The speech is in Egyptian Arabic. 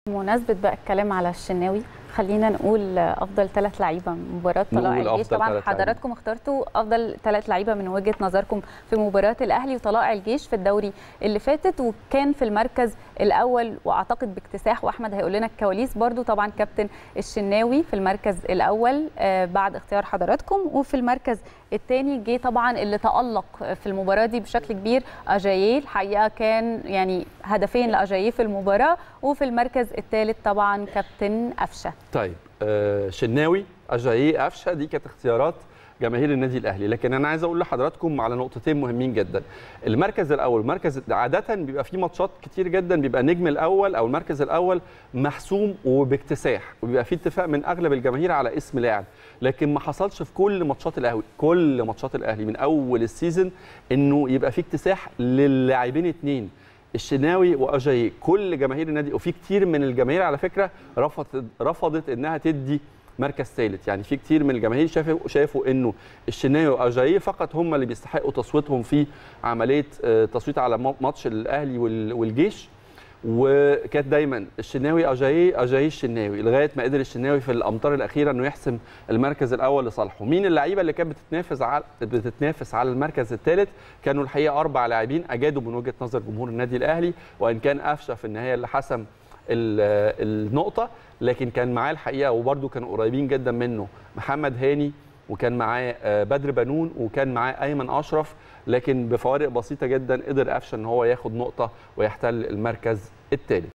بمناسبة بقى الكلام على الشناوي خلينا نقول افضل ثلاث لعيبه من مباراه طلائع نقول الجيش أفضل طبعا ثلاث حضراتكم اخترتوا افضل ثلاث لعيبه من وجهه نظركم في مباراه الاهلي وطلائع الجيش في الدوري اللي فاتت وكان في المركز الاول واعتقد باكتساح واحمد هيقول لنا الكواليس برضو طبعا كابتن الشناوي في المركز الاول آه، بعد اختيار حضراتكم وفي المركز الثاني جه طبعا اللي تالق في المباراه دي بشكل كبير اجاييه الحقيقه كان يعني هدفين لاجاييه في المباراه وفي المركز الثالث طبعا كابتن قفشه طيب آه شناوي اجاييه قفشه دي كانت اختيارات جماهير النادي الاهلي لكن انا عايز اقول لحضراتكم على نقطتين مهمين جدا المركز الاول مركز عاده بيبقى فيه ماتشات كتير جدا بيبقى النجم الاول او المركز الاول محسوم وباكتساح وبيبقى فيه اتفاق من اغلب الجماهير على اسم لاعب لكن ما حصلش في كل ماتشات الاهلي كل ماتشات الاهلي من اول السيزون انه يبقى فيه اكتساح للاعبين اتنين الشناوي واجاي كل جماهير النادي وفي كتير من الجماهير على فكره رفضت رفضت انها تدي مركز ثالث يعني في كتير من الجماهير شافوا شافوا انه الشناوي واجاي فقط هم اللي بيستحقوا تصويتهم في عمليه آه، تصويت على ماتش الاهلي وال- والجيش وكانت دايما الشناوي اجاي اجاي الشناوي لغايه ما قدر الشناوي في الامتار الاخيره انه يحسم المركز الاول لصالحه مين اللعيبه اللي كانت بتتنافس على بتتنافس على المركز الثالث كانوا الحقيقه اربع لاعبين اجادوا من وجهه نظر جمهور النادي الاهلي وان كان قفشه في النهايه اللي حسم ال- النقطه لكن كان معاه الحقيقه وبرده كانوا قريبين جدا منه محمد هاني وكان معاه آه، بدر بنون وكان معاه ايمن اشرف لكن بفوارق بسيطه جدا قدر قفشه ان هو ياخد نقطه ويحتل المركز الثالث